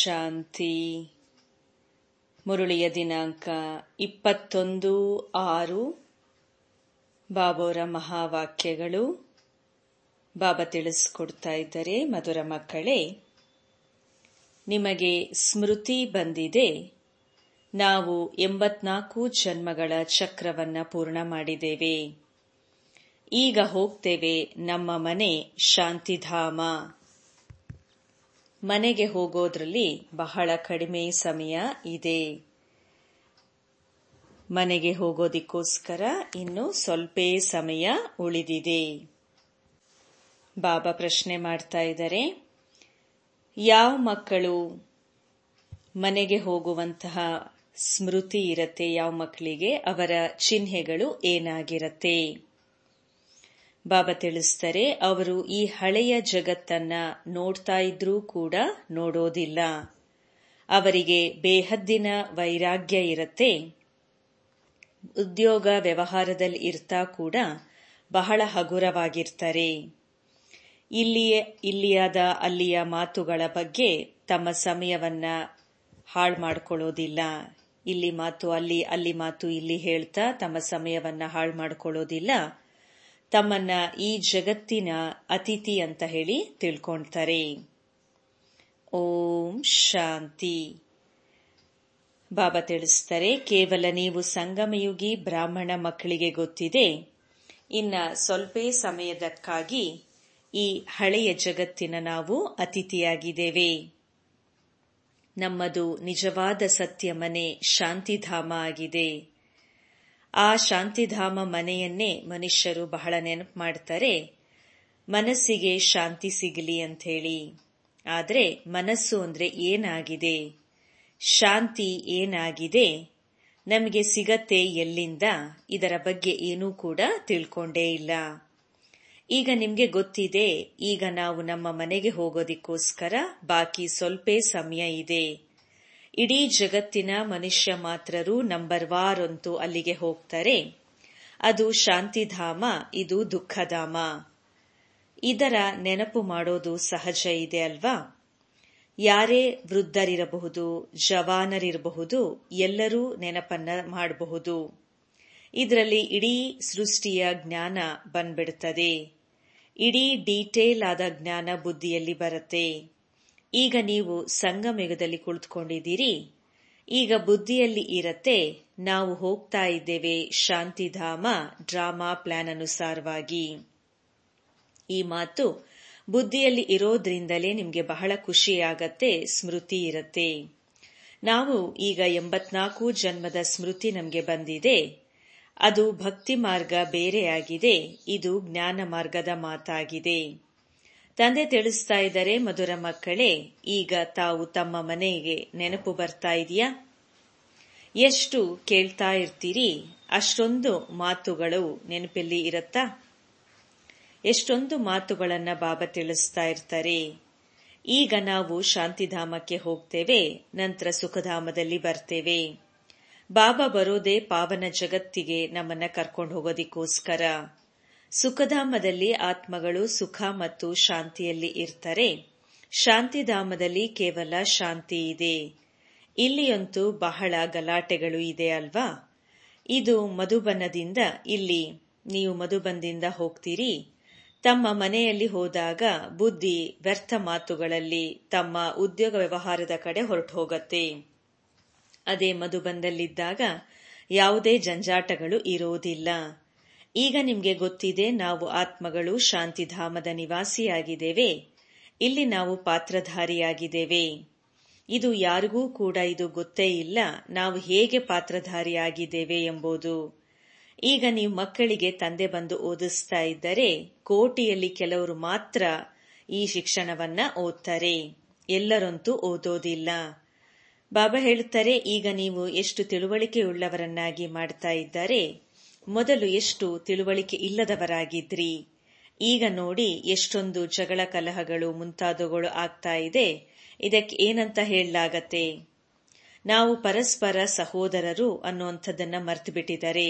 ಶಾಂತಿ ಮುರುಳಿಯ ದಿನಾಂಕ ಇಪ್ಪತ್ತೊಂದು ಆರು ಬಾಬೋರ ಮಹಾವಾಕ್ಯಗಳು ಬಾಬಾ ತಿಳಿಸ್ಕೊಡ್ತಾ ಇದ್ದಾರೆ ಮಧುರ ಮಕ್ಕಳೇ ನಿಮಗೆ ಸ್ಮೃತಿ ಬಂದಿದೆ ನಾವು ಎಂಬತ್ನಾಲ್ಕು ಜನ್ಮಗಳ ಚಕ್ರವನ್ನ ಪೂರ್ಣ ಮಾಡಿದ್ದೇವೆ ಈಗ ಹೋಗ್ತೇವೆ ನಮ್ಮ ಮನೆ ಶಾಂತಿಧಾಮ ಮನೆಗೆ ಹೋಗೋದ್ರಲ್ಲಿ ಬಹಳ ಕಡಿಮೆ ಸಮಯ ಇದೆ ಮನೆಗೆ ಹೋಗೋದಿಕ್ಕೋಸ್ಕರ ಇನ್ನು ಸ್ವಲ್ಪ ಸಮಯ ಉಳಿದಿದೆ ಬಾಬಾ ಪ್ರಶ್ನೆ ಮಾಡ್ತಾ ಇದ್ದಾರೆ ಯಾವ ಮಕ್ಕಳು ಮನೆಗೆ ಹೋಗುವಂತಹ ಸ್ಮೃತಿ ಇರತ್ತೆ ಯಾವ ಮಕ್ಕಳಿಗೆ ಅವರ ಚಿಹ್ನೆಗಳು ಏನಾಗಿರತ್ತೆ ಬಾಬಾ ತಿಳಿಸ್ತಾರೆ ಅವರು ಈ ಹಳೆಯ ಜಗತ್ತನ್ನ ನೋಡ್ತಾ ಇದ್ರೂ ಕೂಡ ನೋಡೋದಿಲ್ಲ ಅವರಿಗೆ ಬೇಹದ್ದಿನ ವೈರಾಗ್ಯ ಇರತ್ತೆ ಉದ್ಯೋಗ ವ್ಯವಹಾರದಲ್ಲಿ ಇರ್ತಾ ಕೂಡ ಬಹಳ ಹಗುರವಾಗಿರ್ತಾರೆ ಇಲ್ಲಿಯ ಇಲ್ಲಿಯಾದ ಅಲ್ಲಿಯ ಮಾತುಗಳ ಬಗ್ಗೆ ತಮ್ಮ ಸಮಯವನ್ನ ಹಾಳು ಮಾಡ್ಕೊಳ್ಳೋದಿಲ್ಲ ಇಲ್ಲಿ ಮಾತು ಅಲ್ಲಿ ಅಲ್ಲಿ ಮಾತು ಇಲ್ಲಿ ಹೇಳ್ತಾ ತಮ್ಮ ಸಮಯವನ್ನ ಹಾಳು ಮಾಡ್ಕೊಳ್ಳೋದಿಲ್ಲ ತಮ್ಮನ್ನ ಈ ಜಗತ್ತಿನ ಅತಿಥಿ ಅಂತ ಹೇಳಿ ತಿಳ್ಕೊಳ್ತಾರೆ ಓಂ ಶಾಂತಿ ಬಾಬಾ ತಿಳಿಸ್ತಾರೆ ಕೇವಲ ನೀವು ಸಂಗಮಯುಗಿ ಬ್ರಾಹ್ಮಣ ಮಕ್ಕಳಿಗೆ ಗೊತ್ತಿದೆ ಇನ್ನ ಸ್ವಲ್ಪ ಸಮಯದಕ್ಕಾಗಿ ಈ ಹಳೆಯ ಜಗತ್ತಿನ ನಾವು ಅತಿಥಿಯಾಗಿದ್ದೇವೆ ನಮ್ಮದು ನಿಜವಾದ ಸತ್ಯ ಮನೆ ಶಾಂತಿಧಾಮ ಆಗಿದೆ ಆ ಶಾಂತಿಧಾಮ ಮನೆಯನ್ನೇ ಮನುಷ್ಯರು ಬಹಳ ನೆನಪು ಮಾಡ್ತಾರೆ ಮನಸ್ಸಿಗೆ ಶಾಂತಿ ಸಿಗಲಿ ಅಂತ ಹೇಳಿ ಆದ್ರೆ ಮನಸ್ಸು ಅಂದ್ರೆ ಏನಾಗಿದೆ ಶಾಂತಿ ಏನಾಗಿದೆ ನಮಗೆ ಸಿಗತ್ತೆ ಎಲ್ಲಿಂದ ಇದರ ಬಗ್ಗೆ ಏನೂ ಕೂಡ ತಿಳ್ಕೊಂಡೇ ಇಲ್ಲ ಈಗ ನಿಮ್ಗೆ ಗೊತ್ತಿದೆ ಈಗ ನಾವು ನಮ್ಮ ಮನೆಗೆ ಹೋಗೋದಿಕ್ಕೋಸ್ಕರ ಬಾಕಿ ಸ್ವಲ್ಪ ಸಮಯ ಇದೆ ಇಡೀ ಜಗತ್ತಿನ ಮನುಷ್ಯ ಮಾತ್ರರು ನಂಬರ್ ವಾರ್ ಅಂತೂ ಅಲ್ಲಿಗೆ ಹೋಗ್ತಾರೆ ಅದು ಶಾಂತಿಧಾಮ ಇದು ದುಃಖಧಾಮ ಇದರ ನೆನಪು ಮಾಡೋದು ಸಹಜ ಇದೆ ಅಲ್ವಾ ಯಾರೇ ವೃದ್ಧರಿರಬಹುದು ಜವಾನರಿರಬಹುದು ಎಲ್ಲರೂ ನೆನಪನ್ನ ಮಾಡಬಹುದು ಇದರಲ್ಲಿ ಇಡೀ ಸೃಷ್ಟಿಯ ಜ್ಞಾನ ಬಂದ್ಬಿಡುತ್ತದೆ ಇಡೀ ಡೀಟೇಲ್ ಆದ ಜ್ಞಾನ ಬುದ್ಧಿಯಲ್ಲಿ ಬರುತ್ತೆ ಈಗ ನೀವು ಸಂಗಮೇಗದಲ್ಲಿ ಕುಳಿತುಕೊಂಡಿದ್ದೀರಿ ಈಗ ಬುದ್ಧಿಯಲ್ಲಿ ಇರತ್ತೆ ನಾವು ಹೋಗ್ತಾ ಇದ್ದೇವೆ ಶಾಂತಿಧಾಮ ಡ್ರಾಮಾ ಪ್ಲಾನ್ ಅನುಸಾರವಾಗಿ ಈ ಮಾತು ಬುದ್ಧಿಯಲ್ಲಿ ಇರೋದ್ರಿಂದಲೇ ನಿಮ್ಗೆ ಬಹಳ ಖುಷಿಯಾಗತ್ತೆ ಸ್ಮೃತಿ ಇರತ್ತೆ ನಾವು ಈಗ ಎಂಬತ್ನಾಲ್ಕು ಜನ್ಮದ ಸ್ಮೃತಿ ನಮ್ಗೆ ಬಂದಿದೆ ಅದು ಭಕ್ತಿ ಮಾರ್ಗ ಬೇರೆಯಾಗಿದೆ ಇದು ಜ್ಞಾನ ಮಾರ್ಗದ ಮಾತಾಗಿದೆ ತಂದೆ ತಿಳಿಸ್ತಾ ಇದ್ದಾರೆ ಮಧುರ ಮಕ್ಕಳೇ ಈಗ ತಾವು ತಮ್ಮ ಮನೆಗೆ ನೆನಪು ಬರ್ತಾ ಇದೆಯಾ ಎಷ್ಟು ಕೇಳ್ತಾ ಇರ್ತೀರಿ ಅಷ್ಟೊಂದು ಮಾತುಗಳು ನೆನಪಲ್ಲಿ ಇರತ್ತಾ ಎಷ್ಟೊಂದು ಮಾತುಗಳನ್ನ ಬಾಬಾ ತಿಳಿಸ್ತಾ ಇರ್ತಾರೆ ಈಗ ನಾವು ಶಾಂತಿಧಾಮಕ್ಕೆ ಹೋಗ್ತೇವೆ ನಂತರ ಸುಖಧಾಮದಲ್ಲಿ ಬರ್ತೇವೆ ಬಾಬಾ ಬರೋದೇ ಪಾವನ ಜಗತ್ತಿಗೆ ನಮ್ಮನ್ನ ಕರ್ಕೊಂಡು ಹೋಗೋದಿಕ್ಕೋಸ್ಕರ ಸುಖಧಾಮದಲ್ಲಿ ಆತ್ಮಗಳು ಸುಖ ಮತ್ತು ಶಾಂತಿಯಲ್ಲಿ ಇರ್ತಾರೆ ಶಾಂತಿಧಾಮದಲ್ಲಿ ಕೇವಲ ಶಾಂತಿ ಇದೆ ಇಲ್ಲಿಯಂತೂ ಬಹಳ ಗಲಾಟೆಗಳು ಇದೆ ಅಲ್ವಾ ಇದು ಮಧುಬನದಿಂದ ಇಲ್ಲಿ ನೀವು ಮಧುಬನದಿಂದ ಹೋಗ್ತೀರಿ ತಮ್ಮ ಮನೆಯಲ್ಲಿ ಹೋದಾಗ ಬುದ್ಧಿ ವ್ಯರ್ಥ ಮಾತುಗಳಲ್ಲಿ ತಮ್ಮ ಉದ್ಯೋಗ ವ್ಯವಹಾರದ ಕಡೆ ಹೊರಟು ಹೋಗತ್ತೆ ಅದೇ ಮಧುಬಂದಲ್ಲಿದ್ದಾಗ ಯಾವುದೇ ಜಂಜಾಟಗಳು ಇರೋದಿಲ್ಲ ಈಗ ನಿಮ್ಗೆ ಗೊತ್ತಿದೆ ನಾವು ಆತ್ಮಗಳು ಶಾಂತಿಧಾಮದ ನಿವಾಸಿಯಾಗಿದ್ದೇವೆ ಇಲ್ಲಿ ನಾವು ಪಾತ್ರಧಾರಿಯಾಗಿದ್ದೇವೆ ಇದು ಯಾರಿಗೂ ಕೂಡ ಇದು ಗೊತ್ತೇ ಇಲ್ಲ ನಾವು ಹೇಗೆ ಪಾತ್ರಧಾರಿಯಾಗಿದ್ದೇವೆ ಎಂಬುದು ಈಗ ನೀವು ಮಕ್ಕಳಿಗೆ ತಂದೆ ಬಂದು ಓದಿಸ್ತಾ ಇದ್ದರೆ ಕೋಟಿಯಲ್ಲಿ ಕೆಲವರು ಮಾತ್ರ ಈ ಶಿಕ್ಷಣವನ್ನ ಓದ್ತಾರೆ ಎಲ್ಲರಂತೂ ಓದೋದಿಲ್ಲ ಬಾಬಾ ಹೇಳುತ್ತಾರೆ ಈಗ ನೀವು ಎಷ್ಟು ತಿಳುವಳಿಕೆಯುಳ್ಳವರನ್ನಾಗಿ ಮಾಡ್ತಾ ಇದ್ದಾರೆ ಮೊದಲು ಎಷ್ಟು ತಿಳುವಳಿಕೆ ಇಲ್ಲದವರಾಗಿದ್ರಿ ಈಗ ನೋಡಿ ಎಷ್ಟೊಂದು ಜಗಳ ಕಲಹಗಳು ಮುಂತಾದವುಗಳು ಆಗ್ತಾ ಇದೆ ಇದಕ್ಕೆ ಏನಂತ ಹೇಳಲಾಗತ್ತೆ ನಾವು ಪರಸ್ಪರ ಸಹೋದರರು ಅನ್ನುವಂಥದ್ದನ್ನ ಮರ್ತು ಬಿಟ್ಟಿದ್ದಾರೆ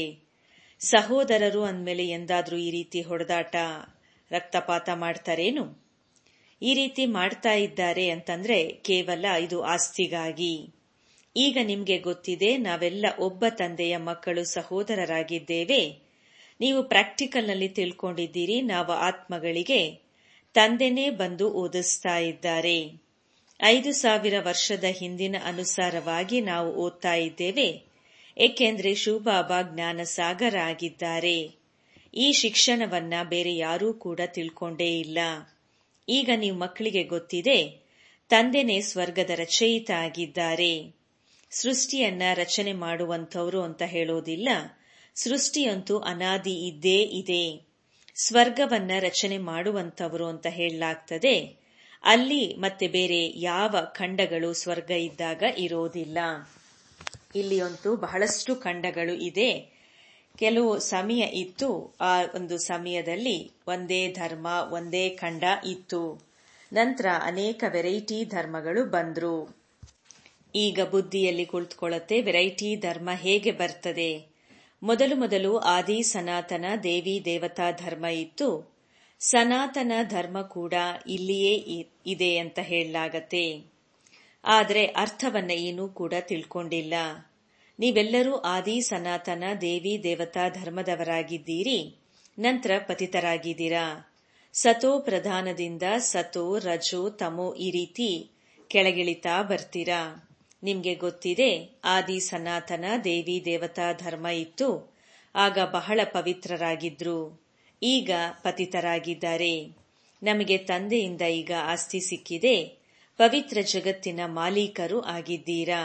ಸಹೋದರರು ಅಂದಮೇಲೆ ಎಂದಾದ್ರೂ ಈ ರೀತಿ ಹೊಡೆದಾಟ ರಕ್ತಪಾತ ಮಾಡ್ತಾರೇನು ಈ ರೀತಿ ಮಾಡ್ತಾ ಇದ್ದಾರೆ ಅಂತಂದ್ರೆ ಕೇವಲ ಇದು ಆಸ್ತಿಗಾಗಿ ಈಗ ನಿಮ್ಗೆ ಗೊತ್ತಿದೆ ನಾವೆಲ್ಲ ಒಬ್ಬ ತಂದೆಯ ಮಕ್ಕಳು ಸಹೋದರರಾಗಿದ್ದೇವೆ ನೀವು ಪ್ರಾಕ್ಟಿಕಲ್ನಲ್ಲಿ ತಿಳ್ಕೊಂಡಿದ್ದೀರಿ ನಾವು ಆತ್ಮಗಳಿಗೆ ತಂದೆನೇ ಬಂದು ಓದಿಸ್ತಾ ಇದ್ದಾರೆ ಐದು ಸಾವಿರ ವರ್ಷದ ಹಿಂದಿನ ಅನುಸಾರವಾಗಿ ನಾವು ಓದ್ತಾ ಇದ್ದೇವೆ ಏಕೆಂದ್ರೆ ಶಿವಬಾಬಾ ಜ್ಞಾನ ಸಾಗರ ಆಗಿದ್ದಾರೆ ಈ ಶಿಕ್ಷಣವನ್ನ ಬೇರೆ ಯಾರೂ ಕೂಡ ತಿಳ್ಕೊಂಡೇ ಇಲ್ಲ ಈಗ ನೀವು ಮಕ್ಕಳಿಗೆ ಗೊತ್ತಿದೆ ತಂದೆನೇ ಸ್ವರ್ಗದ ರಚಯಿತ ಆಗಿದ್ದಾರೆ ಸೃಷ್ಟಿಯನ್ನ ರಚನೆ ಮಾಡುವಂಥವ್ರು ಅಂತ ಹೇಳೋದಿಲ್ಲ ಸೃಷ್ಟಿಯಂತೂ ಅನಾದಿ ಇದ್ದೇ ಇದೆ ಸ್ವರ್ಗವನ್ನ ರಚನೆ ಮಾಡುವಂಥವರು ಅಂತ ಹೇಳಲಾಗ್ತದೆ ಅಲ್ಲಿ ಮತ್ತೆ ಬೇರೆ ಯಾವ ಖಂಡಗಳು ಸ್ವರ್ಗ ಇದ್ದಾಗ ಇರೋದಿಲ್ಲ ಇಲ್ಲಿಯಂತೂ ಬಹಳಷ್ಟು ಖಂಡಗಳು ಇದೆ ಕೆಲವು ಸಮಯ ಇತ್ತು ಆ ಒಂದು ಸಮಯದಲ್ಲಿ ಒಂದೇ ಧರ್ಮ ಒಂದೇ ಖಂಡ ಇತ್ತು ನಂತರ ಅನೇಕ ವೆರೈಟಿ ಧರ್ಮಗಳು ಬಂದ್ರು ಈಗ ಬುದ್ಧಿಯಲ್ಲಿ ಕುಳಿತುಕೊಳ್ಳುತ್ತೆ ವೆರೈಟಿ ಧರ್ಮ ಹೇಗೆ ಬರ್ತದೆ ಮೊದಲು ಮೊದಲು ಆದಿ ಸನಾತನ ದೇವಿ ದೇವತಾ ಧರ್ಮ ಇತ್ತು ಸನಾತನ ಧರ್ಮ ಕೂಡ ಇಲ್ಲಿಯೇ ಇದೆ ಅಂತ ಹೇಳಲಾಗತ್ತೆ ಆದರೆ ಅರ್ಥವನ್ನ ಏನೂ ಕೂಡ ತಿಳ್ಕೊಂಡಿಲ್ಲ ನೀವೆಲ್ಲರೂ ಆದಿ ಸನಾತನ ದೇವಿ ದೇವತಾ ಧರ್ಮದವರಾಗಿದ್ದೀರಿ ನಂತರ ಪತಿತರಾಗಿದ್ದೀರಾ ಸತೋ ಪ್ರಧಾನದಿಂದ ಸತೋ ರಜೋ ತಮೋ ಈ ರೀತಿ ಕೆಳಗಿಳಿತಾ ಬರ್ತೀರಾ ನಿಮ್ಗೆ ಗೊತ್ತಿದೆ ಆದಿ ಸನಾತನ ದೇವಿ ದೇವತಾ ಧರ್ಮ ಇತ್ತು ಆಗ ಬಹಳ ಪವಿತ್ರರಾಗಿದ್ರು ಈಗ ಪತಿತರಾಗಿದ್ದಾರೆ ನಮಗೆ ತಂದೆಯಿಂದ ಈಗ ಆಸ್ತಿ ಸಿಕ್ಕಿದೆ ಪವಿತ್ರ ಜಗತ್ತಿನ ಮಾಲೀಕರು ಆಗಿದ್ದೀರಾ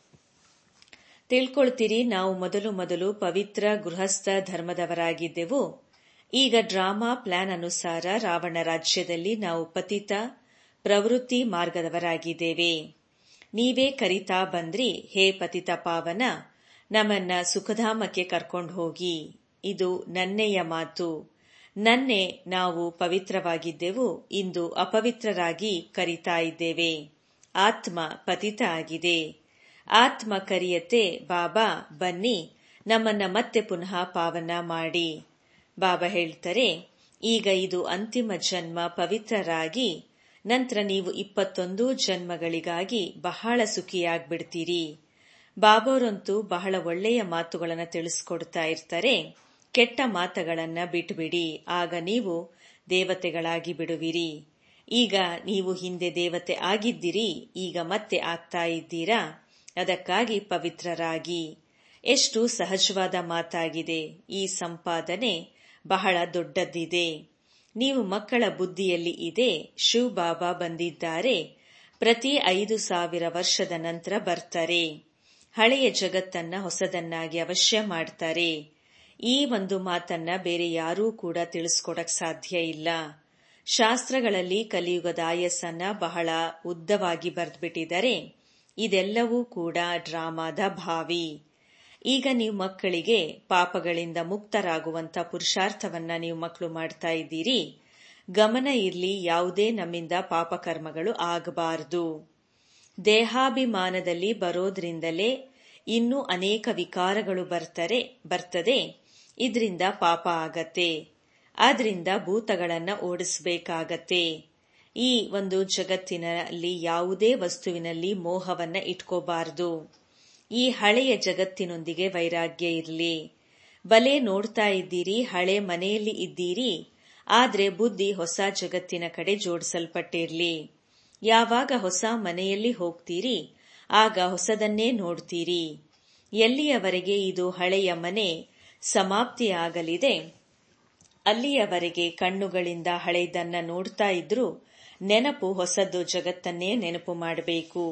ತಿಳ್ಕೊಳ್ತೀರಿ ನಾವು ಮೊದಲು ಮೊದಲು ಪವಿತ್ರ ಗೃಹಸ್ಥ ಧರ್ಮದವರಾಗಿದ್ದೆವು ಈಗ ಡ್ರಾಮಾ ಪ್ಲಾನ್ ಅನುಸಾರ ರಾವಣ ರಾಜ್ಯದಲ್ಲಿ ನಾವು ಪತಿತ ಪ್ರವೃತ್ತಿ ಮಾರ್ಗದವರಾಗಿದ್ದೇವೆ ನೀವೇ ಕರಿತಾ ಬಂದ್ರಿ ಹೇ ಪತಿತ ಪಾವನ ನಮ್ಮನ್ನ ಸುಖಧಾಮಕ್ಕೆ ಕರ್ಕೊಂಡು ಹೋಗಿ ಇದು ನನ್ನೆಯ ಮಾತು ನನ್ನೆ ನಾವು ಪವಿತ್ರವಾಗಿದ್ದೆವು ಇಂದು ಅಪವಿತ್ರರಾಗಿ ಕರಿತಾ ಇದ್ದೇವೆ ಆತ್ಮ ಪತಿತ ಆಗಿದೆ ಆತ್ಮ ಕರಿಯತೆ ಬಾಬಾ ಬನ್ನಿ ನಮ್ಮನ್ನ ಮತ್ತೆ ಪುನಃ ಪಾವನ ಮಾಡಿ ಬಾಬಾ ಹೇಳ್ತಾರೆ ಈಗ ಇದು ಅಂತಿಮ ಜನ್ಮ ಪವಿತ್ರರಾಗಿ ನಂತರ ನೀವು ಇಪ್ಪತ್ತೊಂದು ಜನ್ಮಗಳಿಗಾಗಿ ಬಹಳ ಸುಖಿಯಾಗ್ಬಿಡ್ತೀರಿ ಬಾಬೋರಂತೂ ಬಹಳ ಒಳ್ಳೆಯ ಮಾತುಗಳನ್ನು ತಿಳಿಸ್ಕೊಡ್ತಾ ಇರ್ತಾರೆ ಕೆಟ್ಟ ಮಾತುಗಳನ್ನ ಬಿಟ್ಬಿಡಿ ಆಗ ನೀವು ದೇವತೆಗಳಾಗಿ ಬಿಡುವಿರಿ ಈಗ ನೀವು ಹಿಂದೆ ದೇವತೆ ಆಗಿದ್ದೀರಿ ಈಗ ಮತ್ತೆ ಆಗ್ತಾ ಇದ್ದೀರಾ ಅದಕ್ಕಾಗಿ ಪವಿತ್ರರಾಗಿ ಎಷ್ಟು ಸಹಜವಾದ ಮಾತಾಗಿದೆ ಈ ಸಂಪಾದನೆ ಬಹಳ ದೊಡ್ಡದಿದೆ ನೀವು ಮಕ್ಕಳ ಬುದ್ಧಿಯಲ್ಲಿ ಇದೆ ಶಿವ್ ಬಾಬಾ ಬಂದಿದ್ದಾರೆ ಪ್ರತಿ ಐದು ಸಾವಿರ ವರ್ಷದ ನಂತರ ಬರ್ತಾರೆ ಹಳೆಯ ಜಗತ್ತನ್ನ ಹೊಸದನ್ನಾಗಿ ಅವಶ್ಯ ಮಾಡ್ತಾರೆ ಈ ಒಂದು ಮಾತನ್ನ ಬೇರೆ ಯಾರೂ ಕೂಡ ತಿಳಿಸ್ಕೊಡಕ್ ಸಾಧ್ಯ ಇಲ್ಲ ಶಾಸ್ತ್ರಗಳಲ್ಲಿ ಕಲಿಯುಗದ ಆಯಸ್ಸನ್ನ ಬಹಳ ಉದ್ದವಾಗಿ ಬರೆದ್ಬಿಟ್ಟಿದ್ದಾರೆ ಇದೆಲ್ಲವೂ ಕೂಡ ಡ್ರಾಮಾದ ಭಾವಿ ಈಗ ನೀವು ಮಕ್ಕಳಿಗೆ ಪಾಪಗಳಿಂದ ಮುಕ್ತರಾಗುವಂತ ಪುರುಷಾರ್ಥವನ್ನ ನೀವು ಮಕ್ಕಳು ಮಾಡ್ತಾ ಇದ್ದೀರಿ ಗಮನ ಇರ್ಲಿ ಯಾವುದೇ ನಮ್ಮಿಂದ ಪಾಪಕರ್ಮಗಳು ಆಗಬಾರದು ದೇಹಾಭಿಮಾನದಲ್ಲಿ ಬರೋದ್ರಿಂದಲೇ ಇನ್ನೂ ಅನೇಕ ವಿಕಾರಗಳು ಬರ್ತಾರೆ ಬರ್ತದೆ ಇದರಿಂದ ಪಾಪ ಆಗತ್ತೆ ಆದ್ರಿಂದ ಭೂತಗಳನ್ನ ಓಡಿಸಬೇಕಾಗತ್ತೆ ಈ ಒಂದು ಜಗತ್ತಿನಲ್ಲಿ ಯಾವುದೇ ವಸ್ತುವಿನಲ್ಲಿ ಮೋಹವನ್ನ ಇಟ್ಕೋಬಾರದು ಈ ಹಳೆಯ ಜಗತ್ತಿನೊಂದಿಗೆ ವೈರಾಗ್ಯ ಇರಲಿ ಬಲೆ ನೋಡ್ತಾ ಇದ್ದೀರಿ ಹಳೆ ಮನೆಯಲ್ಲಿ ಇದ್ದೀರಿ ಆದ್ರೆ ಬುದ್ಧಿ ಹೊಸ ಜಗತ್ತಿನ ಕಡೆ ಜೋಡಿಸಲ್ಪಟ್ಟಿರ್ಲಿ ಯಾವಾಗ ಹೊಸ ಮನೆಯಲ್ಲಿ ಹೋಗ್ತೀರಿ ಆಗ ಹೊಸದನ್ನೇ ನೋಡ್ತೀರಿ ಎಲ್ಲಿಯವರೆಗೆ ಇದು ಹಳೆಯ ಮನೆ ಸಮಾಪ್ತಿಯಾಗಲಿದೆ ಅಲ್ಲಿಯವರೆಗೆ ಕಣ್ಣುಗಳಿಂದ ಹಳೆಯದನ್ನ ನೋಡ್ತಾ ಇದ್ರೂ ನೆನಪು ಹೊಸದು ಜಗತ್ತನ್ನೇ ನೆನಪು ಮಾಡಬೇಕು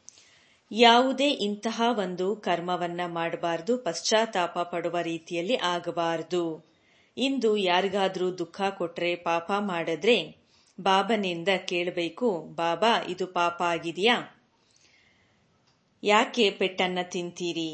ಯಾವುದೇ ಇಂತಹ ಒಂದು ಕರ್ಮವನ್ನ ಮಾಡಬಾರದು ಪಶ್ಚಾತ್ತಾಪ ಪಡುವ ರೀತಿಯಲ್ಲಿ ಆಗಬಾರದು ಇಂದು ಯಾರಿಗಾದ್ರೂ ದುಃಖ ಕೊಟ್ರೆ ಪಾಪ ಮಾಡಿದ್ರೆ ಬಾಬನಿಂದ ಕೇಳಬೇಕು ಬಾಬಾ ಇದು ಪಾಪ ಆಗಿದೆಯಾ ಯಾಕೆ ಪೆಟ್ಟನ್ನ ತಿಂತೀರಿ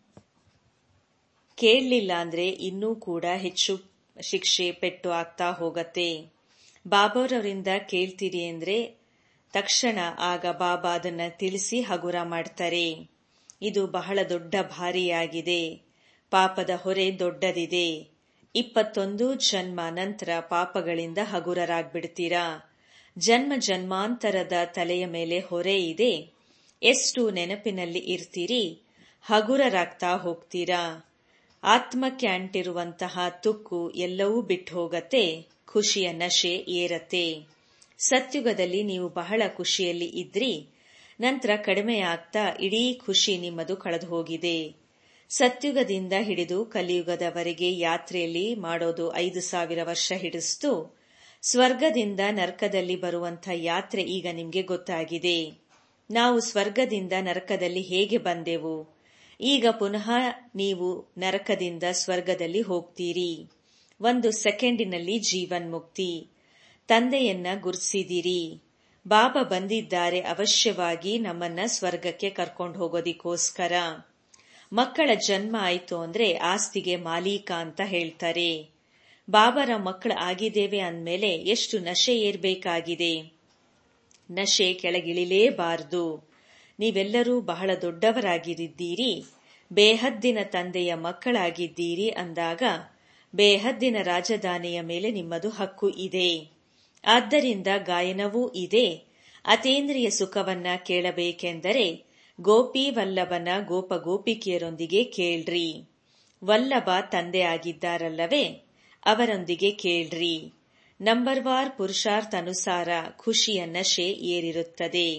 ಕೇಳಲಿಲ್ಲ ಅಂದ್ರೆ ಇನ್ನೂ ಕೂಡ ಹೆಚ್ಚು ಶಿಕ್ಷೆ ಪೆಟ್ಟು ಆಗ್ತಾ ಹೋಗತ್ತೆ ಬಾಬಾರವರಿಂದ ಕೇಳ್ತೀರಿ ಅಂದ್ರೆ ತಕ್ಷಣ ಆಗ ಬಾಬಾ ಅದನ್ನ ತಿಳಿಸಿ ಹಗುರ ಮಾಡ್ತಾರೆ ಇದು ಬಹಳ ದೊಡ್ಡ ಭಾರಿಯಾಗಿದೆ ಪಾಪದ ಹೊರೆ ದೊಡ್ಡದಿದೆ ಇಪ್ಪತ್ತೊಂದು ಜನ್ಮ ನಂತರ ಪಾಪಗಳಿಂದ ಹಗುರರಾಗ್ಬಿಡ್ತೀರಾ ಜನ್ಮ ಜನ್ಮಾಂತರದ ತಲೆಯ ಮೇಲೆ ಹೊರೆ ಇದೆ ಎಷ್ಟು ನೆನಪಿನಲ್ಲಿ ಇರ್ತೀರಿ ಹಗುರರಾಗ್ತಾ ಹೋಗ್ತೀರಾ ಆತ್ಮಕ್ಕೆ ಅಂಟಿರುವಂತಹ ತುಕ್ಕು ಎಲ್ಲವೂ ಬಿಟ್ಟು ಹೋಗತ್ತೆ ಖುಷಿಯ ನಶೆ ಏರತ್ತೆ ಸತ್ಯುಗದಲ್ಲಿ ನೀವು ಬಹಳ ಖುಷಿಯಲ್ಲಿ ಇದ್ರಿ ನಂತರ ಕಡಿಮೆ ಆಗ್ತಾ ಇಡೀ ಖುಷಿ ನಿಮ್ಮದು ಕಳೆದು ಹೋಗಿದೆ ಸತ್ಯುಗದಿಂದ ಹಿಡಿದು ಕಲಿಯುಗದವರೆಗೆ ಯಾತ್ರೆಯಲ್ಲಿ ಮಾಡೋದು ಐದು ಸಾವಿರ ವರ್ಷ ಹಿಡಿಸ್ತು ಸ್ವರ್ಗದಿಂದ ನರಕದಲ್ಲಿ ಬರುವಂಥ ಯಾತ್ರೆ ಈಗ ನಿಮಗೆ ಗೊತ್ತಾಗಿದೆ ನಾವು ಸ್ವರ್ಗದಿಂದ ನರಕದಲ್ಲಿ ಹೇಗೆ ಬಂದೆವು ಈಗ ಪುನಃ ನೀವು ನರಕದಿಂದ ಸ್ವರ್ಗದಲ್ಲಿ ಹೋಗ್ತೀರಿ ಒಂದು ಸೆಕೆಂಡಿನಲ್ಲಿ ಜೀವನ್ಮುಕ್ತಿ ತಂದೆಯನ್ನ ಗುರ್ಸಿದಿರಿ ಬಾಬಾ ಬಂದಿದ್ದಾರೆ ಅವಶ್ಯವಾಗಿ ನಮ್ಮನ್ನ ಸ್ವರ್ಗಕ್ಕೆ ಕರ್ಕೊಂಡು ಹೋಗೋದಿಕ್ಕೋಸ್ಕರ ಮಕ್ಕಳ ಜನ್ಮ ಆಯಿತು ಅಂದ್ರೆ ಆಸ್ತಿಗೆ ಮಾಲೀಕ ಅಂತ ಹೇಳ್ತಾರೆ ಬಾಬರ ಮಕ್ಕಳು ಆಗಿದ್ದೇವೆ ಅಂದ್ಮೇಲೆ ಎಷ್ಟು ನಶೆ ಏರ್ಬೇಕಾಗಿದೆ ನಶೆ ಕೆಳಗಿಳಿಲೇಬಾರದು ನೀವೆಲ್ಲರೂ ಬಹಳ ದೊಡ್ಡವರಾಗಿರಿದ್ದೀರಿ ಬೇಹದ್ದಿನ ತಂದೆಯ ಮಕ್ಕಳಾಗಿದ್ದೀರಿ ಅಂದಾಗ ಬೇಹದ್ದಿನ ರಾಜಧಾನಿಯ ಮೇಲೆ ನಿಮ್ಮದು ಹಕ್ಕು ಇದೆ ಆದ್ದರಿಂದ ಗಾಯನವೂ ಇದೆ ಅತೇಂದ್ರಿಯ ಸುಖವನ್ನ ಕೇಳಬೇಕೆಂದರೆ ಗೋಪಿ ವಲ್ಲಭನ ಗೋಪ ಗೋಪಿಕೆಯರೊಂದಿಗೆ ಕೇಳ್ರಿ ವಲ್ಲಭ ತಂದೆ ಆಗಿದ್ದಾರಲ್ಲವೇ ಅವರೊಂದಿಗೆ ಕೇಳ್ರಿ ನಂಬರ್ ವಾರ್ ಪುರುಷಾರ್ಥನುಸಾರ ಖುಷಿಯ ನಶೆ ಏರಿರುತ್ತದೆ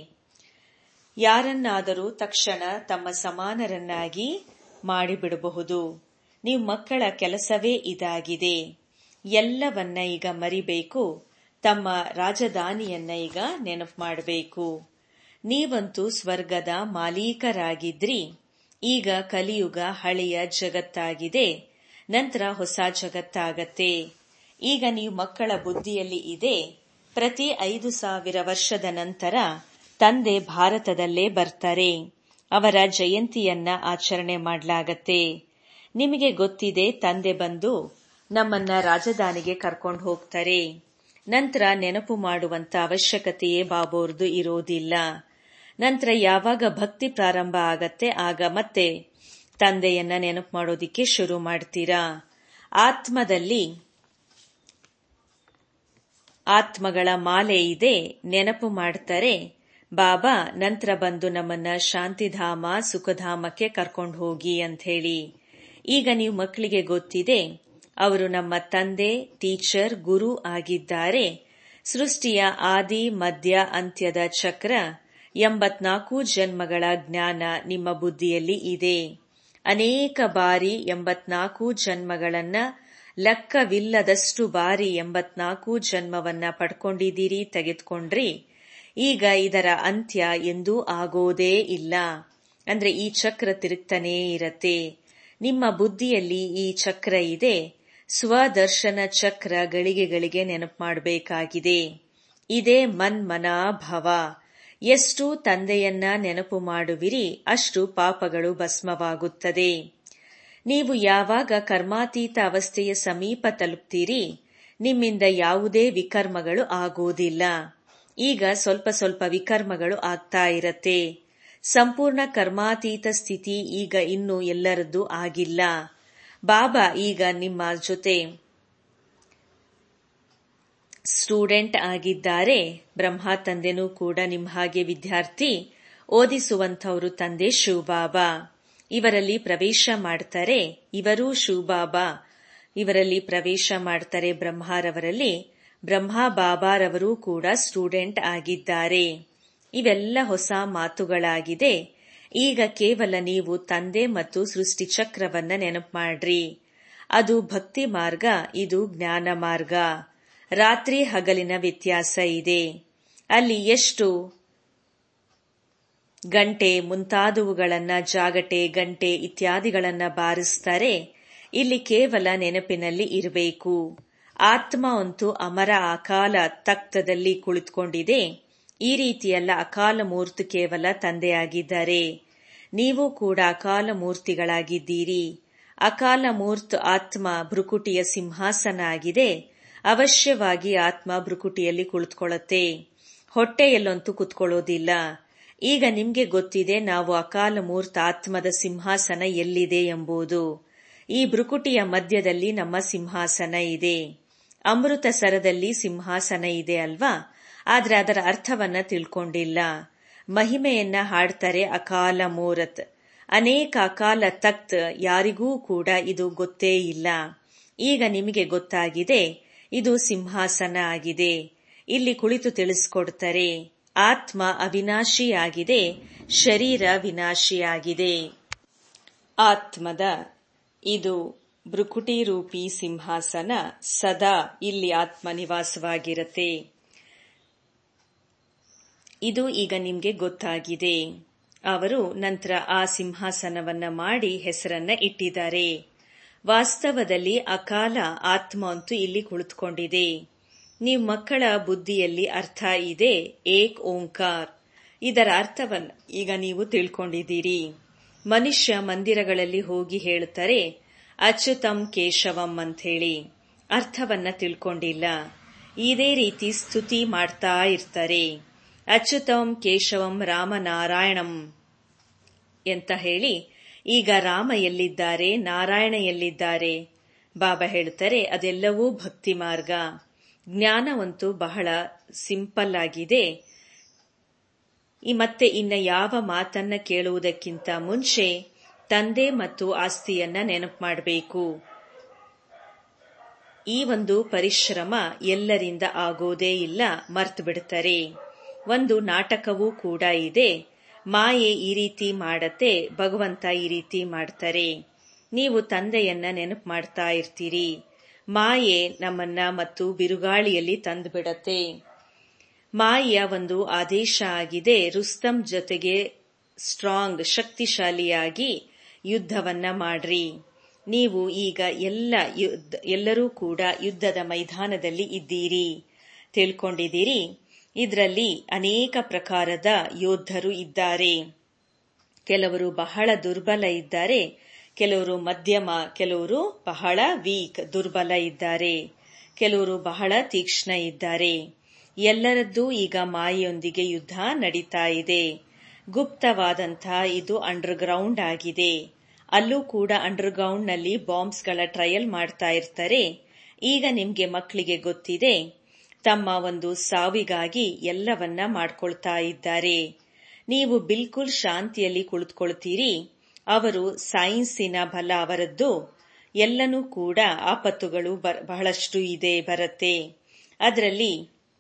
ಯಾರನ್ನಾದರೂ ತಕ್ಷಣ ತಮ್ಮ ಸಮಾನರನ್ನಾಗಿ ಮಾಡಿಬಿಡಬಹುದು ನೀವು ಮಕ್ಕಳ ಕೆಲಸವೇ ಇದಾಗಿದೆ ಎಲ್ಲವನ್ನ ಈಗ ಮರಿಬೇಕು ತಮ್ಮ ರಾಜಧಾನಿಯನ್ನ ಈಗ ನೆನಪು ಮಾಡಬೇಕು ನೀವಂತೂ ಸ್ವರ್ಗದ ಮಾಲೀಕರಾಗಿದ್ರಿ ಈಗ ಕಲಿಯುಗ ಹಳೆಯ ಜಗತ್ತಾಗಿದೆ ನಂತರ ಹೊಸ ಜಗತ್ತಾಗತ್ತೆ ಈಗ ನೀವು ಮಕ್ಕಳ ಬುದ್ಧಿಯಲ್ಲಿ ಇದೆ ಪ್ರತಿ ಐದು ಸಾವಿರ ವರ್ಷದ ನಂತರ ತಂದೆ ಭಾರತದಲ್ಲೇ ಬರ್ತಾರೆ ಅವರ ಜಯಂತಿಯನ್ನ ಆಚರಣೆ ಮಾಡಲಾಗತ್ತೆ ನಿಮಗೆ ಗೊತ್ತಿದೆ ತಂದೆ ಬಂದು ನಮ್ಮನ್ನ ರಾಜಧಾನಿಗೆ ಕರ್ಕೊಂಡು ಹೋಗ್ತಾರೆ ನಂತರ ನೆನಪು ಮಾಡುವಂತ ಅವಶ್ಯಕತೆಯೇ ಬಾಬೋರ್ದು ಇರೋದಿಲ್ಲ ನಂತರ ಯಾವಾಗ ಭಕ್ತಿ ಪ್ರಾರಂಭ ಆಗತ್ತೆ ಆಗ ಮತ್ತೆ ತಂದೆಯನ್ನ ನೆನಪು ಮಾಡೋದಿಕ್ಕೆ ಶುರು ಮಾಡ್ತೀರಾ ಆತ್ಮದಲ್ಲಿ ಆತ್ಮಗಳ ಮಾಲೆ ಇದೆ ನೆನಪು ಮಾಡ್ತಾರೆ ಬಾಬಾ ನಂತರ ಬಂದು ನಮ್ಮನ್ನ ಶಾಂತಿಧಾಮ ಸುಖಧಾಮಕ್ಕೆ ಕರ್ಕೊಂಡು ಹೋಗಿ ಅಂತ ಹೇಳಿ ಈಗ ನೀವು ಮಕ್ಕಳಿಗೆ ಗೊತ್ತಿದೆ ಅವರು ನಮ್ಮ ತಂದೆ ಟೀಚರ್ ಗುರು ಆಗಿದ್ದಾರೆ ಸೃಷ್ಟಿಯ ಆದಿ ಮಧ್ಯ ಅಂತ್ಯದ ಚಕ್ರ ಎಂಬತ್ನಾಲ್ಕು ಜನ್ಮಗಳ ಜ್ಞಾನ ನಿಮ್ಮ ಬುದ್ಧಿಯಲ್ಲಿ ಇದೆ ಅನೇಕ ಬಾರಿ ಎಂಬತ್ನಾಲ್ಕು ಜನ್ಮಗಳನ್ನ ಲೆಕ್ಕವಿಲ್ಲದಷ್ಟು ಬಾರಿ ಎಂಬತ್ನಾಲ್ಕು ಜನ್ಮವನ್ನ ಪಡ್ಕೊಂಡಿದ್ದೀರಿ ತೆಗೆದುಕೊಂಡ್ರಿ ಈಗ ಇದರ ಅಂತ್ಯ ಎಂದೂ ಆಗೋದೇ ಇಲ್ಲ ಅಂದ್ರೆ ಈ ಚಕ್ರ ತಿರುಗ್ತಾನೇ ಇರತ್ತೆ ನಿಮ್ಮ ಬುದ್ಧಿಯಲ್ಲಿ ಈ ಚಕ್ರ ಇದೆ ಸ್ವದರ್ಶನ ಚಕ್ರ ಗಳಿಗೆಗಳಿಗೆ ನೆನಪು ಮಾಡಬೇಕಾಗಿದೆ ಇದೇ ಮನ್ಮನಾಭವ ಎಷ್ಟು ತಂದೆಯನ್ನ ನೆನಪು ಮಾಡುವಿರಿ ಅಷ್ಟು ಪಾಪಗಳು ಭಸ್ಮವಾಗುತ್ತದೆ ನೀವು ಯಾವಾಗ ಕರ್ಮಾತೀತ ಅವಸ್ಥೆಯ ಸಮೀಪ ತಲುಪ್ತೀರಿ ನಿಮ್ಮಿಂದ ಯಾವುದೇ ವಿಕರ್ಮಗಳು ಆಗುವುದಿಲ್ಲ ಈಗ ಸ್ವಲ್ಪ ಸ್ವಲ್ಪ ವಿಕರ್ಮಗಳು ಆಗ್ತಾ ಇರತ್ತೆ ಸಂಪೂರ್ಣ ಕರ್ಮಾತೀತ ಸ್ಥಿತಿ ಈಗ ಇನ್ನೂ ಎಲ್ಲರದ್ದು ಆಗಿಲ್ಲ ಬಾಬಾ ಈಗ ನಿಮ್ಮ ಜೊತೆ ಸ್ಟೂಡೆಂಟ್ ಆಗಿದ್ದಾರೆ ಬ್ರಹ್ಮ ತಂದೆನೂ ಕೂಡ ನಿಮ್ಮ ಹಾಗೆ ವಿದ್ಯಾರ್ಥಿ ಓದಿಸುವಂಥವರು ತಂದೆ ಶಿವಬಾಬಾ ಇವರಲ್ಲಿ ಪ್ರವೇಶ ಮಾಡ್ತಾರೆ ಇವರೂ ಶಿವಬಾಬಾ ಇವರಲ್ಲಿ ಪ್ರವೇಶ ಮಾಡ್ತಾರೆ ಬ್ರಹ್ಮಾರವರಲ್ಲಿ ಬ್ರಹ್ಮ ಬಾಬಾರವರೂ ಕೂಡ ಸ್ಟೂಡೆಂಟ್ ಆಗಿದ್ದಾರೆ ಇವೆಲ್ಲ ಹೊಸ ಮಾತುಗಳಾಗಿದೆ ಈಗ ಕೇವಲ ನೀವು ತಂದೆ ಮತ್ತು ಸೃಷ್ಟಿ ಚಕ್ರವನ್ನ ನೆನಪು ಮಾಡ್ರಿ ಅದು ಭಕ್ತಿ ಮಾರ್ಗ ಇದು ಜ್ಞಾನ ಮಾರ್ಗ ರಾತ್ರಿ ಹಗಲಿನ ವ್ಯತ್ಯಾಸ ಇದೆ ಅಲ್ಲಿ ಎಷ್ಟು ಗಂಟೆ ಮುಂತಾದವುಗಳನ್ನ ಜಾಗಟೆ ಗಂಟೆ ಇತ್ಯಾದಿಗಳನ್ನ ಬಾರಿಸ್ತಾರೆ ಇಲ್ಲಿ ಕೇವಲ ನೆನಪಿನಲ್ಲಿ ಇರಬೇಕು ಆತ್ಮ ಅಂತೂ ಅಮರ ಅಕಾಲ ತಕ್ತದಲ್ಲಿ ಕುಳಿತುಕೊಂಡಿದೆ ಈ ರೀತಿಯೆಲ್ಲ ಅಕಾಲ ಮೂರ್ತಿ ಕೇವಲ ತಂದೆಯಾಗಿದ್ದಾರೆ ನೀವು ಕೂಡ ಅಕಾಲ ಮೂರ್ತಿಗಳಾಗಿದ್ದೀರಿ ಅಕಾಲ ಮೂರ್ತ್ ಆತ್ಮ ಭ್ರುಕುಟಿಯ ಸಿಂಹಾಸನ ಆಗಿದೆ ಅವಶ್ಯವಾಗಿ ಆತ್ಮ ಭ್ರುಕುಟಿಯಲ್ಲಿ ಕುಳಿತುಕೊಳ್ಳುತ್ತೆ ಹೊಟ್ಟೆಯಲ್ಲಂತೂ ಕುತ್ಕೊಳ್ಳೋದಿಲ್ಲ ಈಗ ನಿಮ್ಗೆ ಗೊತ್ತಿದೆ ನಾವು ಅಕಾಲ ಮೂರ್ತ ಆತ್ಮದ ಸಿಂಹಾಸನ ಎಲ್ಲಿದೆ ಎಂಬುದು ಈ ಭ್ರುಕುಟಿಯ ಮಧ್ಯದಲ್ಲಿ ನಮ್ಮ ಸಿಂಹಾಸನ ಇದೆ ಅಮೃತ ಸರದಲ್ಲಿ ಸಿಂಹಾಸನ ಇದೆ ಅಲ್ವಾ ಆದ್ರೆ ಅದರ ಅರ್ಥವನ್ನ ತಿಳ್ಕೊಂಡಿಲ್ಲ ಮಹಿಮೆಯನ್ನ ಹಾಡ್ತಾರೆ ಅಕಾಲ ಮೂರತ್ ಅನೇಕ ಅಕಾಲ ತಖ್ತ್ ಯಾರಿಗೂ ಕೂಡ ಇದು ಗೊತ್ತೇ ಇಲ್ಲ ಈಗ ನಿಮಗೆ ಗೊತ್ತಾಗಿದೆ ಇದು ಸಿಂಹಾಸನ ಆಗಿದೆ ಇಲ್ಲಿ ಕುಳಿತು ತಿಳಿಸ್ಕೊಡ್ತಾರೆ ಆತ್ಮ ಅವಿನಾಶಿಯಾಗಿದೆ ಶರೀರ ವಿನಾಶಿಯಾಗಿದೆ ಆತ್ಮದ ಇದು ಭೃಕುಟಿ ರೂಪಿ ಸಿಂಹಾಸನ ಸದಾ ಇಲ್ಲಿ ಆತ್ಮ ನಿವಾಸವಾಗಿರತ್ತೆ ಇದು ಈಗ ನಿಮ್ಗೆ ಗೊತ್ತಾಗಿದೆ ಅವರು ನಂತರ ಆ ಸಿಂಹಾಸನವನ್ನ ಮಾಡಿ ಹೆಸರನ್ನ ಇಟ್ಟಿದ್ದಾರೆ ವಾಸ್ತವದಲ್ಲಿ ಅಕಾಲ ಆತ್ಮ ಅಂತೂ ಇಲ್ಲಿ ಕುಳಿತುಕೊಂಡಿದೆ ನೀವು ಮಕ್ಕಳ ಬುದ್ಧಿಯಲ್ಲಿ ಅರ್ಥ ಇದೆ ಏಕ್ ಓಂಕಾರ್ ಇದರ ಅರ್ಥವನ್ನ ಈಗ ನೀವು ತಿಳ್ಕೊಂಡಿದ್ದೀರಿ ಮನುಷ್ಯ ಮಂದಿರಗಳಲ್ಲಿ ಹೋಗಿ ಹೇಳುತ್ತಾರೆ ಅಚ್ಯುತಂ ಕೇಶವಂ ಅಂಥೇಳಿ ಅರ್ಥವನ್ನ ತಿಳ್ಕೊಂಡಿಲ್ಲ ಇದೇ ರೀತಿ ಸ್ತುತಿ ಮಾಡ್ತಾ ಇರ್ತಾರೆ ಅಚ್ಯುತಂ ಕೇಶವಂ ರಾಮನಾರಾಯಣಂ ಅಂತ ಹೇಳಿ ಈಗ ರಾಮ ಎಲ್ಲಿದ್ದಾರೆ ನಾರಾಯಣ ಎಲ್ಲಿದ್ದಾರೆ ಬಾಬಾ ಹೇಳ್ತಾರೆ ಅದೆಲ್ಲವೂ ಭಕ್ತಿ ಮಾರ್ಗ ಜ್ಞಾನವಂತೂ ಬಹಳ ಸಿಂಪಲ್ ಆಗಿದೆ ಈ ಮತ್ತೆ ಇನ್ನ ಯಾವ ಮಾತನ್ನ ಕೇಳುವುದಕ್ಕಿಂತ ಮುಂಚೆ ತಂದೆ ಮತ್ತು ಆಸ್ತಿಯನ್ನ ನೆನಪು ಮಾಡಬೇಕು ಈ ಒಂದು ಪರಿಶ್ರಮ ಎಲ್ಲರಿಂದ ಆಗೋದೇ ಇಲ್ಲ ಮರ್ತು ಬಿಡ್ತಾರೆ ಒಂದು ನಾಟಕವೂ ಕೂಡ ಇದೆ ಮಾಯೆ ಈ ರೀತಿ ಮಾಡತ್ತೆ ಭಗವಂತ ಈ ರೀತಿ ಮಾಡ್ತಾರೆ ನೀವು ತಂದೆಯನ್ನ ನೆನಪು ಮಾಡ್ತಾ ಇರ್ತೀರಿ ಮಾಯೆ ನಮ್ಮನ್ನ ಮತ್ತು ಬಿರುಗಾಳಿಯಲ್ಲಿ ತಂದುಬಿಡತ್ತೆ ಮಾಯೆಯ ಒಂದು ಆದೇಶ ಆಗಿದೆ ರುಸ್ತಂ ಜೊತೆಗೆ ಸ್ಟ್ರಾಂಗ್ ಶಕ್ತಿಶಾಲಿಯಾಗಿ ಯುದ್ಧವನ್ನ ಮಾಡ್ರಿ ನೀವು ಈಗ ಎಲ್ಲ ಯುದ್ಧ ಎಲ್ಲರೂ ಕೂಡ ಯುದ್ಧದ ಮೈದಾನದಲ್ಲಿ ಇದ್ದೀರಿ ತಿಳ್ಕೊಂಡಿದ್ದೀರಿ ಇದರಲ್ಲಿ ಅನೇಕ ಪ್ರಕಾರದ ಯೋಧರು ಇದ್ದಾರೆ ಕೆಲವರು ಬಹಳ ದುರ್ಬಲ ಇದ್ದಾರೆ ಕೆಲವರು ಮಧ್ಯಮ ಕೆಲವರು ಬಹಳ ವೀಕ್ ದುರ್ಬಲ ಇದ್ದಾರೆ ಕೆಲವರು ಬಹಳ ತೀಕ್ಷ್ಣ ಇದ್ದಾರೆ ಎಲ್ಲರದ್ದೂ ಈಗ ಮಾಯೆಯೊಂದಿಗೆ ಯುದ್ಧ ನಡೀತಾ ಇದೆ ಗುಪ್ತವಾದಂತಹ ಇದು ಅಂಡರ್ಗ್ರೌಂಡ್ ಆಗಿದೆ ಅಲ್ಲೂ ಕೂಡ ಅಂಡರ್ಗ್ರೌಂಡ್ ನಲ್ಲಿ ಬಾಂಬ್ಸ್ಗಳ ಟ್ರಯಲ್ ಮಾಡ್ತಾ ಇರ್ತಾರೆ ಈಗ ನಿಮ್ಗೆ ಮಕ್ಕಳಿಗೆ ಗೊತ್ತಿದೆ ತಮ್ಮ ಒಂದು ಸಾವಿಗಾಗಿ ಎಲ್ಲವನ್ನ ಮಾಡ್ಕೊಳ್ತಾ ಇದ್ದಾರೆ ನೀವು ಬಿಲ್ಕುಲ್ ಶಾಂತಿಯಲ್ಲಿ ಕುಳಿತುಕೊಳ್ತೀರಿ ಅವರು ಸೈನ್ಸಿನ ಬಲ ಅವರದ್ದು ಎಲ್ಲನೂ ಕೂಡ ಆಪತ್ತುಗಳು ಬಹಳಷ್ಟು ಇದೆ ಬರತ್ತೆ ಅದರಲ್ಲಿ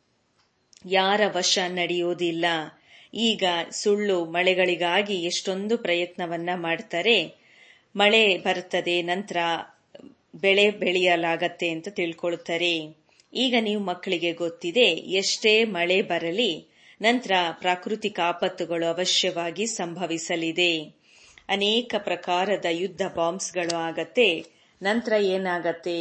ಯಾರ ವಶ ನಡೆಯೋದಿಲ್ಲ ಈಗ ಸುಳ್ಳು ಮಳೆಗಳಿಗಾಗಿ ಎಷ್ಟೊಂದು ಪ್ರಯತ್ನವನ್ನ ಮಾಡ್ತಾರೆ ಮಳೆ ಬರುತ್ತದೆ ನಂತರ ಬೆಳೆ ಬೆಳೆಯಲಾಗತ್ತೆ ಅಂತ ತಿಳ್ಕೊಳ್ತಾರೆ ಈಗ ನೀವು ಮಕ್ಕಳಿಗೆ ಗೊತ್ತಿದೆ ಎಷ್ಟೇ ಮಳೆ ಬರಲಿ ನಂತರ ಪ್ರಾಕೃತಿಕ ಆಪತ್ತುಗಳು ಅವಶ್ಯವಾಗಿ ಸಂಭವಿಸಲಿದೆ ಅನೇಕ ಪ್ರಕಾರದ ಯುದ್ಧ ಬಾಂಬ್ಸ್ಗಳು ಆಗತ್ತೆ ನಂತರ ಏನಾಗತ್ತೆ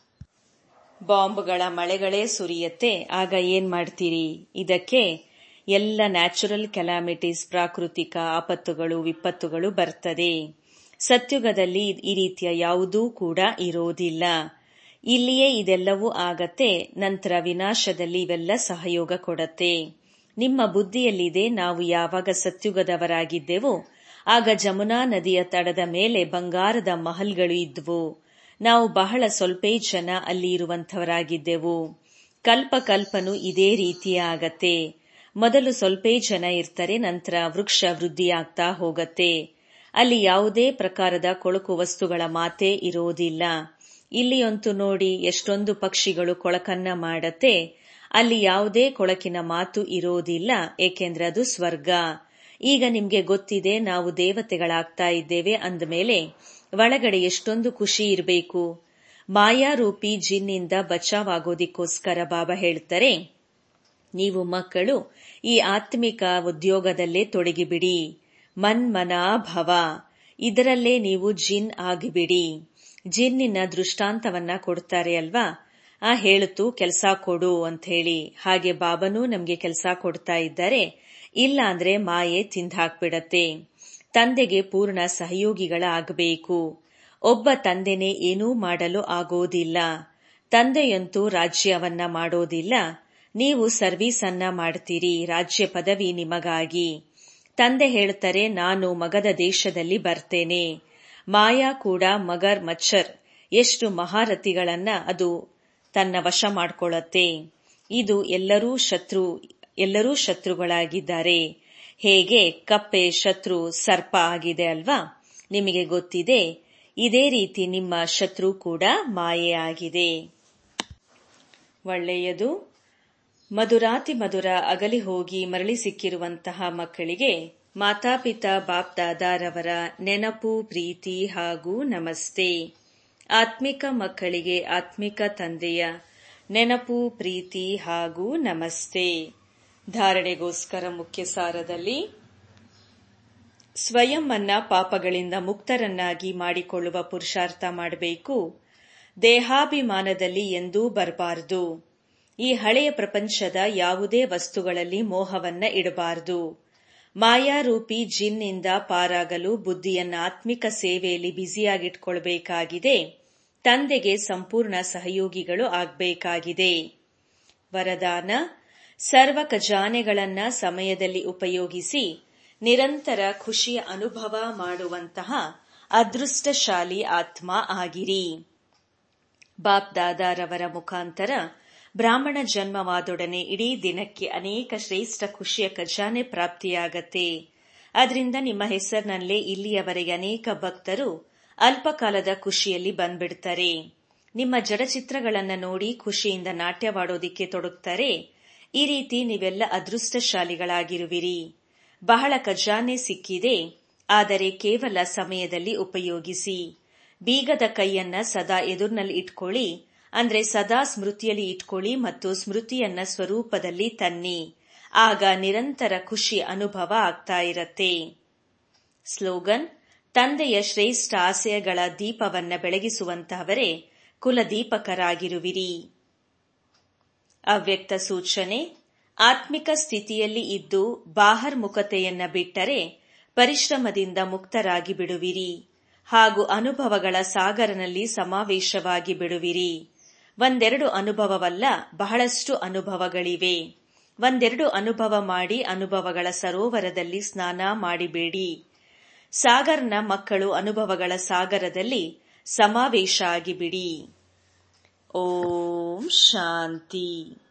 ಬಾಂಬ್ಗಳ ಮಳೆಗಳೇ ಸುರಿಯತ್ತೆ ಆಗ ಏನ್ ಮಾಡ್ತೀರಿ ಇದಕ್ಕೆ ಎಲ್ಲ ನ್ಯಾಚುರಲ್ ಕೆಲಾಮಿಟೀಸ್ ಪ್ರಾಕೃತಿಕ ಆಪತ್ತುಗಳು ವಿಪತ್ತುಗಳು ಬರ್ತದೆ ಸತ್ಯುಗದಲ್ಲಿ ಈ ರೀತಿಯ ಯಾವುದೂ ಕೂಡ ಇರೋದಿಲ್ಲ ಇಲ್ಲಿಯೇ ಇದೆಲ್ಲವೂ ಆಗತ್ತೆ ನಂತರ ವಿನಾಶದಲ್ಲಿ ಇವೆಲ್ಲ ಸಹಯೋಗ ಕೊಡತ್ತೆ ನಿಮ್ಮ ಬುದ್ಧಿಯಲ್ಲಿದೆ ನಾವು ಯಾವಾಗ ಸತ್ಯುಗದವರಾಗಿದ್ದೆವೋ ಆಗ ಜಮುನಾ ನದಿಯ ತಡದ ಮೇಲೆ ಬಂಗಾರದ ಮಹಲ್ಗಳು ಇದ್ವು ನಾವು ಬಹಳ ಸ್ವಲ್ಪೇ ಜನ ಅಲ್ಲಿ ಇರುವಂತವರಾಗಿದ್ದೆವು ಕಲ್ಪ ಕಲ್ಪನು ಇದೇ ರೀತಿಯ ಆಗತ್ತೆ ಮೊದಲು ಸ್ವಲ್ಪೇ ಜನ ಇರ್ತಾರೆ ನಂತರ ವೃಕ್ಷ ವೃದ್ಧಿಯಾಗ್ತಾ ಹೋಗತ್ತೆ ಅಲ್ಲಿ ಯಾವುದೇ ಪ್ರಕಾರದ ಕೊಳಕು ವಸ್ತುಗಳ ಮಾತೇ ಇರೋದಿಲ್ಲ ಇಲ್ಲಿಯಂತೂ ನೋಡಿ ಎಷ್ಟೊಂದು ಪಕ್ಷಿಗಳು ಕೊಳಕನ್ನ ಮಾಡತ್ತೆ ಅಲ್ಲಿ ಯಾವುದೇ ಕೊಳಕಿನ ಮಾತು ಇರೋದಿಲ್ಲ ಏಕೆಂದ್ರೆ ಅದು ಸ್ವರ್ಗ ಈಗ ನಿಮ್ಗೆ ಗೊತ್ತಿದೆ ನಾವು ದೇವತೆಗಳಾಗ್ತಾ ಇದ್ದೇವೆ ಅಂದಮೇಲೆ ಒಳಗಡೆ ಎಷ್ಟೊಂದು ಖುಷಿ ಇರಬೇಕು ಮಾಯಾರೂಪಿ ಜಿನ್ನಿಂದ ಬಚಾವಾಗೋದಿಕ್ಕೋಸ್ಕರ ಬಾಬಾ ಹೇಳ್ತಾರೆ ನೀವು ಮಕ್ಕಳು ಈ ಆತ್ಮಿಕ ಉದ್ಯೋಗದಲ್ಲೇ ತೊಡಗಿಬಿಡಿ ಮನ್ಮನಾ ಭವ ಇದರಲ್ಲೇ ನೀವು ಜಿನ್ ಆಗಿಬಿಡಿ ಜಿನ್ನಿನ ದೃಷ್ಟಾಂತವನ್ನ ಕೊಡ್ತಾರೆ ಅಲ್ವಾ ಆ ಹೇಳುತ್ತು ಕೆಲಸ ಕೊಡು ಅಂತ ಹೇಳಿ ಹಾಗೆ ಬಾಬನೂ ನಮ್ಗೆ ಕೆಲಸ ಕೊಡ್ತಾ ಇದ್ದಾರೆ ಇಲ್ಲ ಅಂದ್ರೆ ಮಾಯೆ ತಿಂದಾಕ್ಬಿಡತ್ತೆ ತಂದೆಗೆ ಪೂರ್ಣ ಸಹಯೋಗಿಗಳಾಗಬೇಕು ಒಬ್ಬ ತಂದೆನೇ ಏನೂ ಮಾಡಲು ಆಗೋದಿಲ್ಲ ತಂದೆಯಂತೂ ರಾಜ್ಯವನ್ನ ಮಾಡೋದಿಲ್ಲ ನೀವು ಸರ್ವೀಸ್ ಅನ್ನ ಮಾಡ್ತೀರಿ ರಾಜ್ಯ ಪದವಿ ನಿಮಗಾಗಿ ತಂದೆ ಹೇಳ್ತಾರೆ ನಾನು ಮಗದ ದೇಶದಲ್ಲಿ ಬರ್ತೇನೆ ಮಾಯಾ ಕೂಡ ಮಗರ್ ಮಚ್ಚರ್ ಎಷ್ಟು ಮಹಾರಥಿಗಳನ್ನ ಅದು ತನ್ನ ವಶ ಮಾಡ್ಕೊಳ್ಳತ್ತೆ ಇದು ಎಲ್ಲರೂ ಶತ್ರು ಎಲ್ಲರೂ ಶತ್ರುಗಳಾಗಿದ್ದಾರೆ ಹೇಗೆ ಕಪ್ಪೆ ಶತ್ರು ಸರ್ಪ ಆಗಿದೆ ಅಲ್ವಾ ನಿಮಗೆ ಗೊತ್ತಿದೆ ಇದೇ ರೀತಿ ನಿಮ್ಮ ಶತ್ರು ಕೂಡ ಮಾಯೆ ಆಗಿದೆ ಒಳ್ಳೆಯದು ಮಧುರಾತಿ ಮಧುರ ಅಗಲಿ ಹೋಗಿ ಮರಳಿ ಸಿಕ್ಕಿರುವಂತಹ ಮಕ್ಕಳಿಗೆ ಮಾತಾಪಿತಾ ಬಾಪ್ ದಾದಾರವರ ನೆನಪು ಪ್ರೀತಿ ಹಾಗೂ ನಮಸ್ತೆ ಆತ್ಮಿಕ ಮಕ್ಕಳಿಗೆ ಆತ್ಮಿಕ ತಂದೆಯ ನೆನಪು ಪ್ರೀತಿ ಹಾಗೂ ನಮಸ್ತೆ ಧಾರಣೆಗೋಸ್ಕರ ಮುಖ್ಯ ಸಾರದಲ್ಲಿ ಸ್ವಯಂ ಅನ್ನ ಪಾಪಗಳಿಂದ ಮುಕ್ತರನ್ನಾಗಿ ಮಾಡಿಕೊಳ್ಳುವ ಪುರುಷಾರ್ಥ ಮಾಡಬೇಕು ದೇಹಾಭಿಮಾನದಲ್ಲಿ ಎಂದೂ ಬರಬಾರದು ಈ ಹಳೆಯ ಪ್ರಪಂಚದ ಯಾವುದೇ ವಸ್ತುಗಳಲ್ಲಿ ಮೋಹವನ್ನ ಇಡಬಾರದು ಮಾಯಾರೂಪಿ ಜಿನ್ನಿಂದ ಪಾರಾಗಲು ಬುದ್ಧಿಯನ್ನ ಆತ್ಮಿಕ ಸೇವೆಯಲ್ಲಿ ಬ್ಯುಸಿಯಾಗಿಟ್ಕೊಳ್ಬೇಕಾಗಿದೆ ತಂದೆಗೆ ಸಂಪೂರ್ಣ ಸಹಯೋಗಿಗಳು ಆಗಬೇಕಾಗಿದೆ ವರದಾನ ಸರ್ವ ಖಜಾನೆಗಳನ್ನ ಸಮಯದಲ್ಲಿ ಉಪಯೋಗಿಸಿ ನಿರಂತರ ಖುಷಿಯ ಅನುಭವ ಮಾಡುವಂತಹ ಅದೃಷ್ಟಶಾಲಿ ಆತ್ಮ ಆಗಿರಿ ಬಾಪ್ ದಾದಾರವರ ಮುಖಾಂತರ ಬ್ರಾಹ್ಮಣ ಜನ್ಮವಾದೊಡನೆ ಇಡೀ ದಿನಕ್ಕೆ ಅನೇಕ ಶ್ರೇಷ್ಠ ಖುಷಿಯ ಖಜಾನೆ ಪ್ರಾಪ್ತಿಯಾಗತ್ತೆ ಅದರಿಂದ ನಿಮ್ಮ ಹೆಸರಿನಲ್ಲೇ ಇಲ್ಲಿಯವರೆಗೆ ಅನೇಕ ಭಕ್ತರು ಅಲ್ಪಕಾಲದ ಖುಷಿಯಲ್ಲಿ ಬಂದ್ಬಿಡ್ತಾರೆ ನಿಮ್ಮ ಜಡಚಿತ್ರಗಳನ್ನ ನೋಡಿ ಖುಷಿಯಿಂದ ನಾಟ್ಯವಾಡೋದಿಕ್ಕೆ ತೊಡಗ್ತಾರೆ ಈ ರೀತಿ ನೀವೆಲ್ಲ ಅದೃಷ್ಟಶಾಲಿಗಳಾಗಿರುವಿರಿ ಬಹಳ ಖಜಾನೆ ಸಿಕ್ಕಿದೆ ಆದರೆ ಕೇವಲ ಸಮಯದಲ್ಲಿ ಉಪಯೋಗಿಸಿ ಬೀಗದ ಕೈಯನ್ನ ಸದಾ ಎದುರಿನಲ್ಲಿ ಇಟ್ಕೊಳ್ಳಿ ಅಂದ್ರೆ ಸದಾ ಸ್ಮೃತಿಯಲ್ಲಿ ಇಟ್ಕೊಳ್ಳಿ ಮತ್ತು ಸ್ಮೃತಿಯನ್ನ ಸ್ವರೂಪದಲ್ಲಿ ತನ್ನಿ ಆಗ ನಿರಂತರ ಖುಷಿ ಅನುಭವ ಆಗ್ತಾ ಇರತ್ತೆ ಸ್ಲೋಗನ್ ತಂದೆಯ ಶ್ರೇಷ್ಠ ಆಶಯಗಳ ದೀಪವನ್ನ ಬೆಳಗಿಸುವಂತಹವರೇ ಕುಲದೀಪಕರಾಗಿರುವಿರಿ ಅವ್ಯಕ್ತ ಸೂಚನೆ ಆತ್ಮಿಕ ಸ್ಥಿತಿಯಲ್ಲಿ ಇದ್ದು ಬಾಹರ್ಮುಖತೆಯನ್ನ ಬಿಟ್ಟರೆ ಪರಿಶ್ರಮದಿಂದ ಮುಕ್ತರಾಗಿ ಬಿಡುವಿರಿ ಹಾಗೂ ಅನುಭವಗಳ ಸಾಗರನಲ್ಲಿ ಸಮಾವೇಶವಾಗಿ ಬಿಡುವಿರಿ ಒಂದೆರಡು ಅನುಭವವಲ್ಲ ಬಹಳಷ್ಟು ಅನುಭವಗಳಿವೆ ಒಂದೆರಡು ಅನುಭವ ಮಾಡಿ ಅನುಭವಗಳ ಸರೋವರದಲ್ಲಿ ಸ್ನಾನ ಮಾಡಿಬೇಡಿ ಸಾಗರ್ನ ಮಕ್ಕಳು ಅನುಭವಗಳ ಸಾಗರದಲ್ಲಿ ಸಮಾವೇಶ ಆಗಿಬಿಡಿ ಓಂ ಶಾಂತಿ